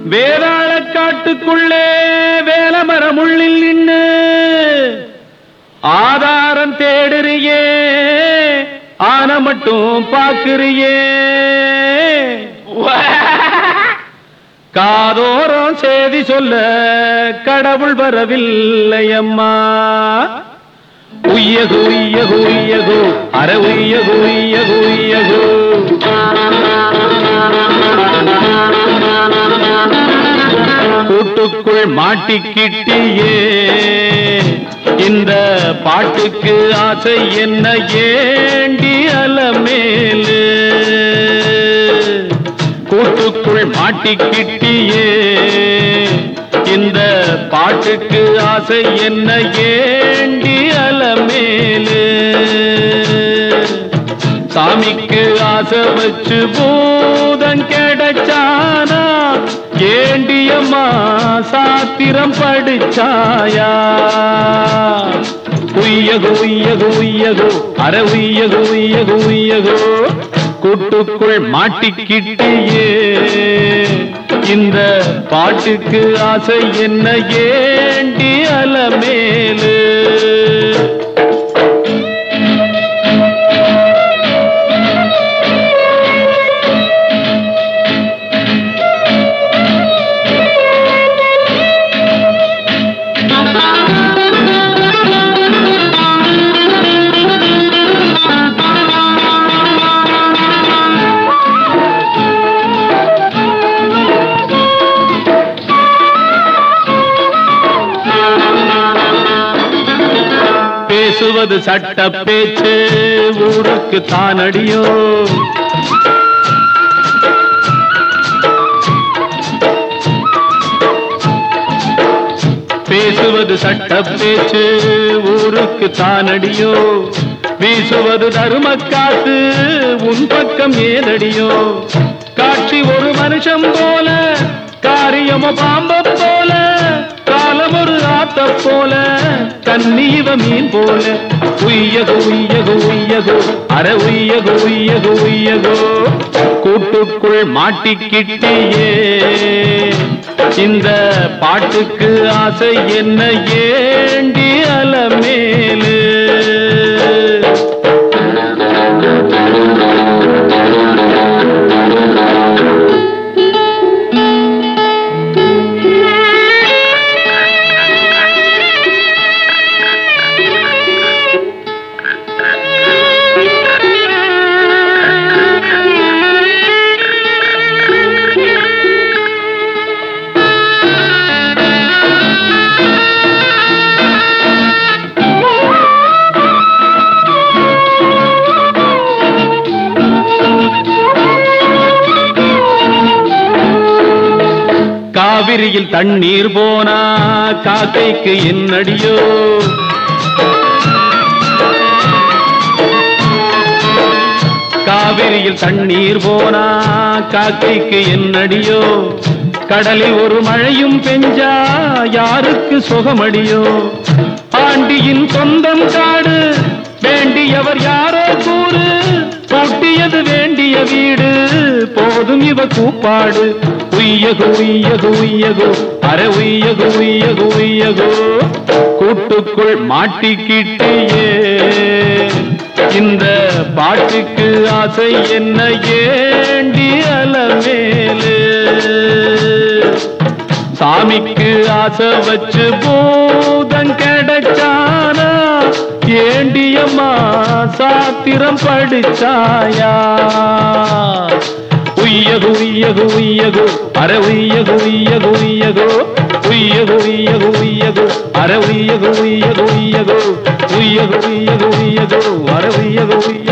வேதாள காட்டுக்குள்ளே வேலமரம் உள்ளில் நின்னு ஆதாரம் தேடுறியே ஆன மட்டும் பாக்குறியே காதோரம் செய்தி சொல்ல கடவுள் வரவில்லை அம்மா உய்யகு உய்யகு உய்யகு அற உய்யகு உய்யகு உய்யகு கூட்டுக்குள் மாட்டிக்கிட்டியே இந்த பாட்டுக்கு ஆசை என்ன ஏண்டி அலமேலு கூட்டுக்குள் மாட்டிக்கிட்டியே இந்த பாட்டுக்கு ஆசை என்ன ஏண்டி அலமேலு சாமிக்கு ஆசை வச்சு பூதம் கிடைச்சானா ஏண்டியம்மா சாத்திரம் படிச்சாயா உய்யகு உய்யகு உய்யகு அற உய்யகு உய்யகு உய்யகு கூட்டுக்குள் மாட்டிக்கிட்டியே இந்த பாட்டுக்கு ஆசை என்ன ஏண்டி அலமேலு பேசுவது சட்ட பேச்சு ஊருக்கு தானடியோ பேசுவது சட்ட பேச்சு ஊருக்கு தானடியோ வீசுவது தரும காத்து உன் பக்கம் ஏதடியோ காட்சி ஒரு மனுஷன் போல காரியமோ பாம்ப போல காலம் ஒரு ஆத்த போல கண்ணீவ மீன் போல உய்யகு உய்யகு உய்யகு அற உய்யகு உய்யகு உய்யகு கூட்டுக்குள் மாட்டிக்கிட்டியே இந்த பாட்டுக்கு ஆசை என்ன ஏண்டி அலமேலு காவிரியில் தண்ணீர் போனா காக்கைக்கு என்னடியோ காவிரியில் தண்ணீர் போனா காக்கைக்கு என்னடியோ கடலில் ஒரு மழையும் பெஞ்சா யாருக்கு சுகமடியோ பாண்டியின் சொந்தம் காடு வேண்டியவர் யாரோ கூறு கூட்டியது வேண்டிய வீடு போதும் இவ கூப்பாடு உய்யகு உய்யகு உய்யகு அற உய்யகு உய்யகு உய்யகு கூட்டுக்குள் மாட்டிக்கிட்டியே இந்த பாட்டுக்கு ஆசை என்ன ஏண்டி அலமேலு சாமிக்கு ஆசை வச்சு பூதம் கிடைச்சானா ஏண்டியம்மா சாத்திரம் படிச்சாயா உய்யகு உய்யகு உய்யகு அற உய்யகு உய்யகு உய்யகு உய்யகு உய்யகு உய்யகு அற உய்யகு உய்யகு உய்யகு உய்யகு உய்யகு உய்யகு அற உய்யகு உய்யகு